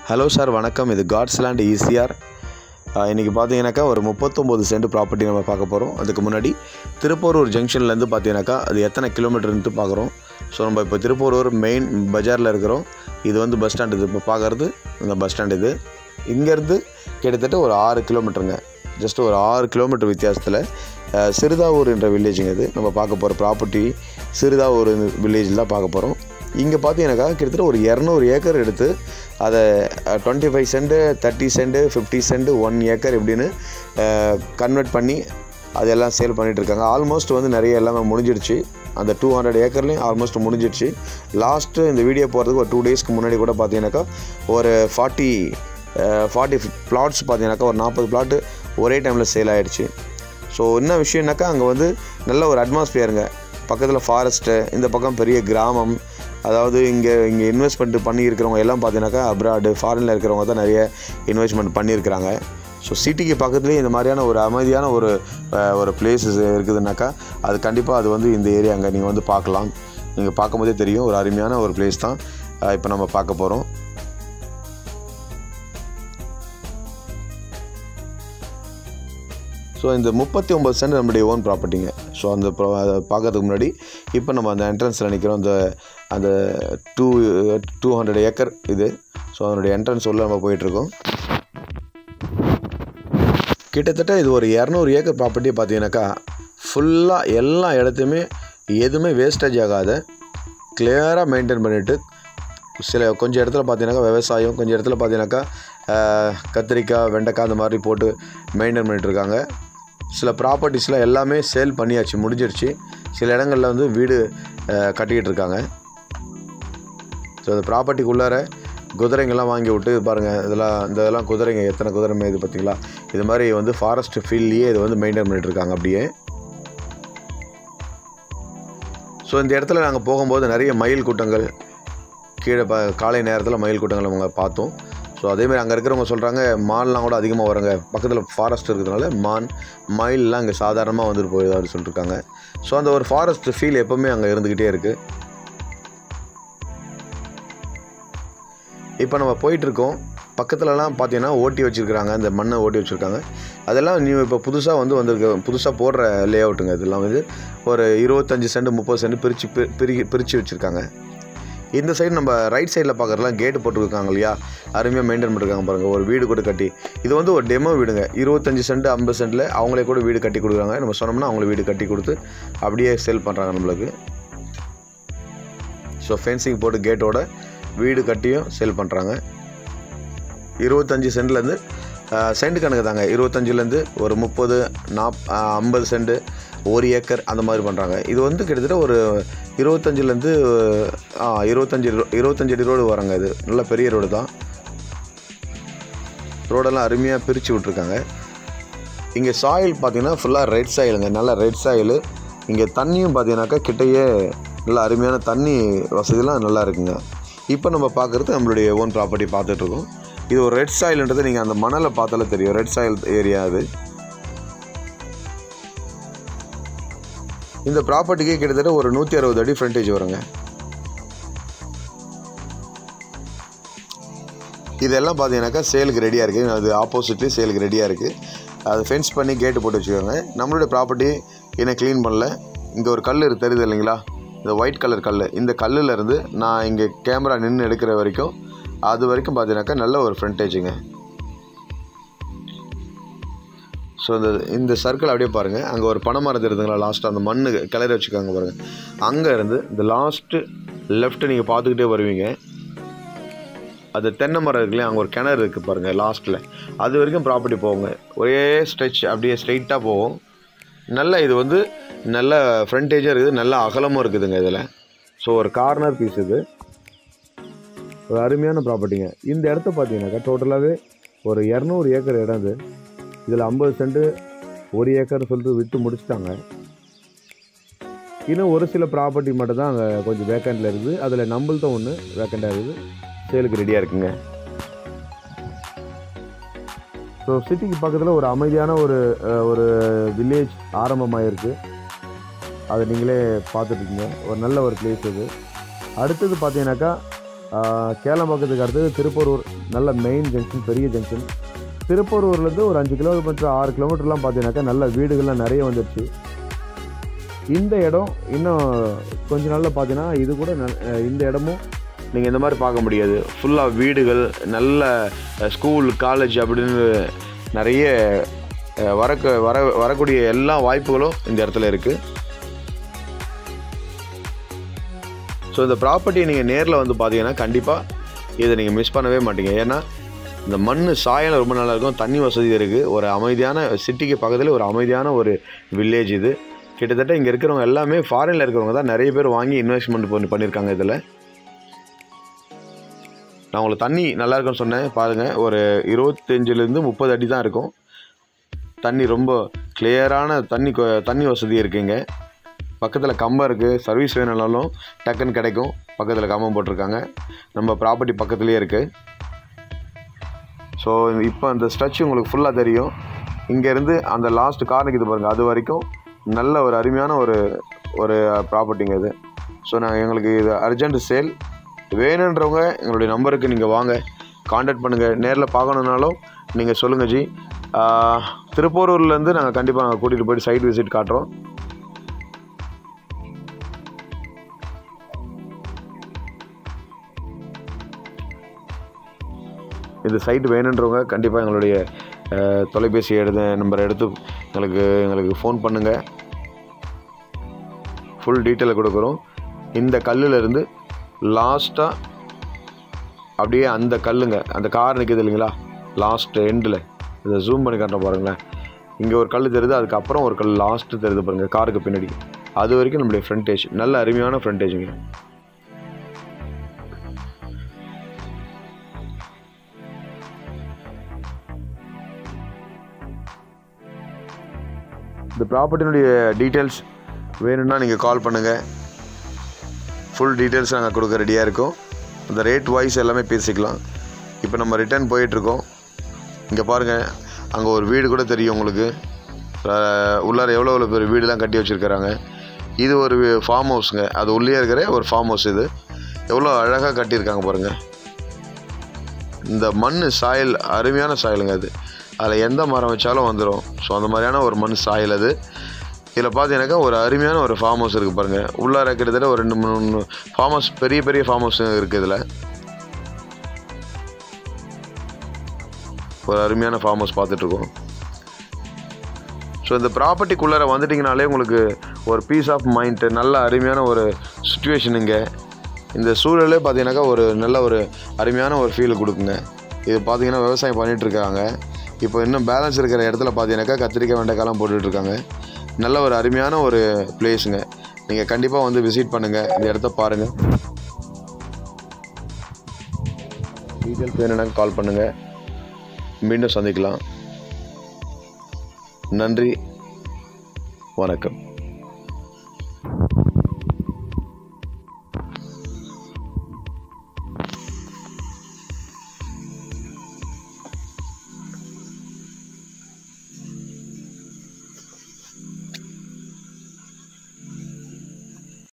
hello sir வணக்கம் இது God's land ECR இன்றைக்கி பார்த்தீங்கன்னாக்கா ஒரு முப்பத்தொம்போது சென்ட் ப்ராப்பர்ட்டி நம்ம பார்க்க போகிறோம் அதுக்கு முன்னாடி திருப்பூரூர் ஜங்ஷன்லேருந்து பார்த்தீங்கன்னாக்கா அது எத்தனை கிலோமீட்டர்ன்ட்டு பார்க்குறோம் ஸோ நம்ம இப்போ திருப்பூரூர் மெயின் பஜாரில் இருக்கிறோம் இது வந்து பஸ் ஸ்டாண்ட் இது இப்போ பார்க்குறது இந்த பஸ் ஸ்டாண்ட் இது இங்கேருந்து கிட்டத்தட்ட ஒரு ஆறு கிலோமீட்டருங்க ஜஸ்ட் ஒரு ஆறு கிலோமீட்டர் வித்தியாசத்தில் அஹ், சிறுதாவூர் என்ற வில்லேஜுங்க இது நம்ம பார்க்க போகிற ப்ராப்பர்ட்டி சிறுதாவூர் வில்லேஜில் தான் பார்க்க போகிறோம் இங்கே பார்த்தீங்கன்னாக்கா கிட்டத்தட்ட ஒரு இரநூறு ஏக்கர் எடுத்து அதை twenty five cent thirty cent fifty cent one acre இப்படின்னு கன்வெர்ட் பண்ணி அதெல்லாம் சேல் பண்ணிகிட்டு இருக்காங்க ஆல்மோஸ்ட் வந்து நிறைய எல்லாமே முடிஞ்சிடுச்சு அந்த டூ ஹண்ட்ரட் ஏக்கர்லேயும் ஆல்மோஸ்ட் முடிஞ்சிடுச்சு லாஸ்ட்டு இந்த வீடியோ போகிறதுக்கு ஒரு டூ டேஸ்க்கு முன்னாடி கூட பார்த்தீங்கன்னாக்கா ஒரு ஃபார்ட்டி ஃபார்ட்டி பிளாட்ஸ் பார்த்தீங்கன்னாக்கா ஒரு நாற்பது பிளாட்டு ஒரே டைமில் சேல் ஆகிடுச்சு ஸோ என்ன விஷயம்னாக்கா அங்கே வந்து நல்ல ஒரு அட்மாஸ்பியருங்க பக்கத்தில் ஃபாரஸ்ட்டு இந்த பக்கம் பெரிய கிராமம் அதாவது இங்கே இங்கே இன்வெஸ்ட்மெண்ட் பண்ணியிருக்கிறவங்க எல்லாம் பார்த்தீங்கன்னாக்கா அப்ராடு ஃபாரினில் இருக்கிறவங்க தான் நிறைய இன்வெஸ்ட்மெண்ட் பண்ணியிருக்கிறாங்க ஸோ சிட்டிக்கு பக்கத்துலேயே இந்த மாதிரியான ஒரு அமைதியான ஒரு அஹ், ஒரு பிளேஸஸ் இருக்குதுனாக்கா அது கண்டிப்பாக அது வந்து இந்த ஏரியாங்க நீங்கள் வந்து பார்க்கலாம் நீங்கள் பார்க்கும்போதே தெரியும் ஒரு அருமையான ஒரு பிளேஸ் தான் இப்போ நம்ம பார்க்க போகிறோம் ஸோ இந்த முப்பத்தி ஒம்பது சென்ட் நம்முடைய ஓன் ப்ராப்பர்ட்டிங்க ஸோ அந்த pro- அதை பார்க்கறதுக்கு முன்னாடி இப்போ நம்ம அந்த என்ட்ரன்ஸில் நிற்கிறோம் அந்த அந்த டூ டூ ஹண்ட்ரட் ஏக்கர் இது ஸோ அதனுடைய என்ட்ரன்ஸ் உள்ள நம்ம போயிட்டுருக்கோம் கிட்டத்தட்ட இது ஒரு இரநூறு ஏக்கர் ப்ராப்பர்ட்டி பார்த்தீங்கன்னாக்கா ஃபுல்லாக எல்லா இடத்தையுமே எதுவுமே வேஸ்டேஜ் ஆகாத கிளியராக மெயின்டைன் பண்ணிவிட்டு சில கொஞ்சம் இடத்துல பார்த்தீங்கன்னாக்கா விவசாயம் கொஞ்சம் இடத்துல பார்த்தீங்கன்னாக்கா ஆஹ், கத்திரிக்காய் வெண்டைக்காய் அந்த மாதிரி போட்டு மெயின்டைன் பண்ணிட்டு இருக்காங்க சில ப்ராப்பர்ட்டிஸ்லாம் எல்லாமே சேல் பண்ணியாச்சு முடிஞ்சிருச்சு சில இடங்களில் வந்து வீடு ஆஹ், கட்டிக்கிட்டு இருக்காங்க ஸோ அந்த ப்ராப்பர்ட்டிக்குள்ளார குதிரைங்கெல்லாம் வாங்கி விட்டு பாருங்கள் இதெல்லாம் இந்த இதெல்லாம் குதிரைங்க எத்தனை குதிரை மேயுது பார்த்தீங்களா இது மாதிரி வந்து ஃபாரஸ்ட் ஃபீல்ட்லேயே இது வந்து மெயின்டைன் பண்ணிட்டு இருக்காங்க அப்படியே ஸோ இந்த இடத்துல நாங்கள் போகும்போது நிறைய மயில் கூட்டங்கள் கீழே ப காலை நேரத்தில் மயில் கூட்டங்கள் அவங்க பார்த்தோம் ஸோ அதேமாதிரி அங்கே இருக்கிறவங்க சொல்கிறாங்க மான்லாம் கூட அதிகமாக வருங்க பக்கத்தில் ஃபாரஸ்ட் இருக்கிறதுனால மான் மயில்லாம் இங்கே சாதாரணமாக வந்துட்டு போயிடுது அப்படின்னு சொல்லிட்டுருக்காங்க ஸோ அந்த ஒரு ஃபாரஸ்ட் ஃபீல் எப்போவுமே அங்கே இருந்துக்கிட்டே இருக்குது இப்போ நம்ம போயிட்டுருக்கோம் பக்கத்துலலாம் பார்த்தீங்கன்னா ஓட்டி வச்சுருக்காங்க அந்த மண்ணை ஓட்டி வச்சுருக்காங்க அதெல்லாம் நியூ இப்போ புதுசாக வந்து வந்திருக்க புதுசாக போடுற லே அவுட்டுங்க இதெல்லாம் வந்து ஒரு இருபத்தஞ்சி சென்ட் முப்பது சென்ட் பிரித்து பிரி பிரித்து வச்சுருக்காங்க இந்த சைடு நம்ம ரைட் சைடில் பார்க்குறதுலாம் கேட்டு போட்டுருக்காங்க இல்லையா அருமையாக மெயின்டைன் பண்ணிருக்காங்க பாருங்கள் ஒரு வீடு கூட கட்டி இது வந்து ஒரு டெமோ வீடுங்க இருபத்தஞ்சி சென்ட் ஐம்பது சென்ட்டில் அவங்களே கூட வீடு கட்டி கொடுக்குறாங்க நம்ம சொன்னோம்னா அவங்களே வீடு கட்டி கொடுத்து அப்படியே சேல் பண்ணுறாங்க நம்மளுக்கு ஸோ ஃபென்சிங் போட்டு கேட்டோட வீடு கட்டியும் சேல் பண்ணுறாங்க இருபத்தஞ்சி சென்ட்லேருந்து சென்ட் கணக்கு தாங்க இருபத்தஞ்சிலேருந்து ஒரு முப்பது நாப் ஐம்பது சென்ட் ஒரு ஏக்கர் அந்த மாதிரி பண்ணுறாங்க இது வந்து கிட்டத்தட்ட ஒரு இருபத்தஞ்சிலேருந்து இருபத்தஞ்சி இருபத்தஞ்சி அடி ரோடு வராங்க இது நல்ல பெரிய ரோடு தான் ரோடெல்லாம் அருமையாக பிரித்து விட்ருக்காங்க இங்கே சாயில் பார்த்தீங்கன்னா ஃபுல்லாக ரெட் சாயிலுங்க நல்ல ரெட் சாயில் இங்கே தண்ணியும் பார்த்தீங்கன்னாக்கா கிட்டேயே நல்ல அருமையான தண்ணி வசதிலாம் நல்லா இருக்குங்க இப்போ நம்ம பார்க்குறது நம்மளுடைய ஓன் ப்ராப்பர்ட்டி பார்த்துட்ருக்கோம் இது ஒரு ரெட் சாயில்ன்றது நீங்கள் அந்த மணலை பார்த்தாலே தெரியும் ரெட் சாயில் ஏரியா அது இந்த ப்ராப்பர்ட்டிக்கு கிட்டத்தட்ட ஒரு நூற்றி அறுபது அடி ஃப்ரண்டேஜ் வருங்க இதெல்லாம் பார்த்தீங்கன்னாக்கா சேலுக்கு ரெடியாக இருக்குது அது ஆப்போசிட்லேயும் சேலுக்கு ரெடியாக இருக்குது அது ஃபென்ஸ் பண்ணி கேட்டு போட்டு வச்சுக்கோங்க நம்மளுடைய ப்ராப்பர்ட்டி இன்னும் க்ளீன் பண்ணல இங்கே ஒரு கல் இருக்கு தெரியுது இல்லைங்களா இந்த ஒயிட் கலர் கல் இந்த கல்லுல இருந்து நான் இங்கே கேமரா நின்று எடுக்கிற வரைக்கும் அது வரைக்கும் பார்த்தீங்கன்னாக்கா நல்ல ஒரு ஃப்ரண்டேஜுங்க ஸோ இந்த இந்த சர்க்கிள் அப்படியே பாருங்கள் அங்கே ஒரு பனை மரம் தெரியுதுங்களா லாஸ்ட்டு அந்த மண்ணு கிளறி வச்சுக்காங்க பாருங்கள் அங்கே இருந்து இந்த லாஸ்ட்டு லெஃப்ட்டு நீங்கள் பார்த்துக்கிட்டே வருவீங்க அது தென்னை மரம் இருக்குல்லையா அங்கே ஒரு கிணறு இருக்குது பாருங்கள் லாஸ்ட்டில் அது வரைக்கும் ப்ராப்பர்ட்டி போகுங்க ஒரே ஸ்ட்ரெச் அப்படியே ஸ்ட்ரைட்டாக போகும் நல்ல இது வந்து நல்ல ஃப்ரண்டேஜாக இருக்குது நல்ல அகலமும் இருக்குதுங்க இதில் ஸோ ஒரு கார்னர் பீஸ் இது ஒரு அருமையான ப்ராப்பர்ட்டிங்க இந்த இடத்த பார்த்தீங்கன்னாக்கா டோட்டலாகவே ஒரு இரநூறு ஏக்கர் இடம் இது இதில் ஐம்பது சென்ட் ஒரு ஏக்கர் சொல்லிட்டு விற்று முடிச்சிட்டாங்க இன்னும் ஒரு சில ப்ராப்பர்ட்டி மட்டும் தான் அங்கே கொஞ்சம் வேக்கண்டில் இருக்குது அதில் நம்மள்தான் ஒன்று வேக்கண்டாக இருக்குது சேலுக்கு ரெடியாக இருக்குங்க ஸோ சிட்டிக்கு பக்கத்தில் ஒரு அமைதியான ஒரு அஹ், ஒரு வில்லேஜ் ஆரம்பமாயிருக்கு அதை நீங்களே பார்த்துட்ருக்கீங்க ஒரு நல்ல ஒரு பிளேஸ் இது அடுத்தது பார்த்தீங்கன்னாக்கா கேளம்பாக்கத்துக்கு அடுத்தது திருப்பூரூர் நல்ல மெயின் ஜங்ஷன் பெரிய ஜங்ஷன் திருப்பூரூர்லேருந்து ஒரு அஞ்சு கிலோமீட்டர் ஆறு கிலோமீட்டர்லாம் பார்த்தீங்கன்னாக்கா நல்ல வீடுகள்லாம் நிறைய வந்துடுச்சு இந்த இடம் இன்னும் கொஞ்ச நாளில் பார்த்தீங்கன்னா இது கூட நல்- அஹ் இந்த இடமும் நீங்கள் இந்த மாதிரி பார்க்க முடியாது ஃபுல்லாக வீடுகள் நல்ல ஸ்கூல் காலேஜ் அப்படின்னு நிறைய அஹ், வரக்க வர வரக்கூடிய எல்லா வாய்ப்புகளும் இந்த இடத்துல இருக்குது ஸோ இந்த ப்ராப்பர்ட்டியை நீங்கள் நேரில் வந்து பார்த்தீங்கன்னா கண்டிப்பாக இதை நீங்கள் மிஸ் பண்ணவே மாட்டீங்க ஏன்னா இந்த மண் சாயம் ரொம்ப நல்லா இருக்கும் தண்ணி வசதி இருக்குது ஒரு அமைதியான சிட்டிக்கு பக்கத்தில் ஒரு அமைதியான ஒரு வில்லேஜ் இது கிட்டத்தட்ட இங்கே இருக்கிறவங்க எல்லாமே ஃபாரினில் இருக்கிறவங்க தான் நிறைய பேர் வாங்கி இன்வெஸ்ட்மெண்ட் பண்ணி பண்ணியிருக்காங்க இதில் நான் உங்களுக்கு தண்ணி நல்லா இருக்குன்னு சொன்னேன் பாருங்கள் ஒரு இருபத்தஞ்சிலேருந்து முப்பது அடி தான் இருக்கும் தண்ணி ரொம்ப கிளியரான தண்ணி கொ- தண்ணி வசதி இருக்குங்க பக்கத்தில் கம்பம் இருக்குது சர்வீஸ் வேணும்னாலும் டக்குன்னு கிடைக்கும் பக்கத்தில் கம்பம் போட்டிருக்காங்க நம்ம ப்ராப்பர்ட்டி பக்கத்துலேயே இருக்குது ஸோ இப்போ அந்த ஸ்ட்ரெச் உங்களுக்கு ஃபுல்லாக தெரியும் இங்கேருந்து அந்த லாஸ்ட் கார் நிற்கிது பாருங்கள் அது வரைக்கும் நல்ல ஒரு அருமையான ஒரு ஒரு ப்ராப்பர்ட்டிங்க இது ஸோ நாங்கள் எங்களுக்கு இது அர்ஜென்ட் சேல் வேணுன்றவங்க எங்களுடைய நம்பருக்கு நீங்கள் வாங்க காண்டாக்ட் பண்ணுங்கள் நேரில் பார்க்கணுன்னாலும் நீங்கள் சொல்லுங்கள் ஜி ஆஹ், திருப்பூரூர்லேருந்து நாங்கள் கண்டிப்பாக நாங்கள் கூட்டிகிட்டு போயிட்டு சைட் விசிட் காட்டுறோம் இந்த சைட் வேணுன்றவங்க கண்டிப்பாக எங்களுடைய அஹ், தொலைபேசி எடுத்து நம்பர் எடுத்து எங்களுக்கு எங்களுக்கு ஃபோன் பண்ணுங்கள் ஃபுல் டீட்டெயிலை கொடுக்குறோம் இந்த கல்லுல இருந்து லாஸ்ட்டாக அப்படியே அந்த கல்லுங்க அந்த கார் நிற்கிது இல்லைங்களா லாஸ்ட் எண்டில் இதை ஜூம் பண்ணி காட்டுற பாருங்களேன் இங்கே ஒரு கல் தெரியுது அதுக்கப்புறம் ஒரு கல் லாஸ்ட்டு தெரியுது பாருங்கள் காருக்கு பின்னாடி அது வரைக்கும் நம்மளுடைய ஃப்ரண்டேஜ் நல்ல அருமையான ஃப்ரண்டேஜுங்க இந்த ப்ராப்பர்ட்டினுடைய டீட்டெயில்ஸ் வேணும்னா நீங்கள் கால் பண்ணுங்கள் ஃபுல் டீட்டெயில்ஸ் நாங்கள் கொடுக்க ரெடியாக இருக்கோம் அந்த ரேட் வைஸ் எல்லாமே பேசிக்கலாம் இப்போ நம்ம ரிட்டர்ன் போயிட்டுருக்கோம் இங்கே பாருங்கள் அங்கே ஒரு வீடு கூட தெரியும் உங்களுக்கு அஹ், உள்ளார எவ்வளோ எவ்வளோ பேர் வீடுலாம் கட்டி வச்சுருக்கிறாங்க இது ஒரு ஃபார்ம் ஹவுஸுங்க அது உள்ளே இருக்கிற ஒரு ஃபார்ம் ஹவுஸ் இது எவ்வளோ அழகாக கட்டியிருக்காங்க பாருங்கள் இந்த மண் சாயல் அருமையான சாயலுங்க அது அதில் எந்த மரம் வச்சாலும் வந்துடும் ஸோ அந்த மாதிரியான ஒரு மண் சாயல் அது இதில் பார்த்தீங்கன்னாக்கா ஒரு அருமையான ஒரு ஃபார்ம் ஹவுஸ் இருக்குது பாருங்கள் உள்ளார கிட்டத்தட்ட ஒரு ரெண்டு மூணு ஃபார்ம் ஹவுஸ் பெரிய பெரிய ஃபார்ம் ஹவுஸ் இருக்குது இதில் ஒரு அருமையான ஃபார்ம் ஹவுஸ் பார்த்துட்ருக்கோம் ஸோ இந்த ப்ராப்பர்ட்டிக்குள்ளார வந்துட்டிங்கனாலே உங்களுக்கு ஒரு பீஸ் ஆஃப் மைண்டு நல்ல அருமையான ஒரு சுச்சுவேஷன் இங்கே இந்த சூழலே பார்த்தீங்கன்னாக்கா ஒரு நல்ல ஒரு அருமையான ஒரு ஃபீல் கொடுக்குங்க இது பார்த்தீங்கன்னா விவசாயம் பண்ணிட்டு இருக்காங்க இப்போ இன்னும் பேலன்ஸ் இருக்கிற இடத்துல பார்த்தீங்கன்னாக்கா கத்திரிக்காய் வெண்டைக்காய்லாம் போட்டுட்டு இருக்காங்க நல்ல ஒரு அருமையான ஒரு பிளேஸுங்க நீங்கள் கண்டிப்பாக வந்து விசிட் பண்ணுங்கள் இந்த இடத்த பாருங்கள் டீட்டெயில்ஸ் வேணும்னா கால் பண்ணுங்கள் மீண்டும் சந்திக்கலாம் நன்றி வணக்கம்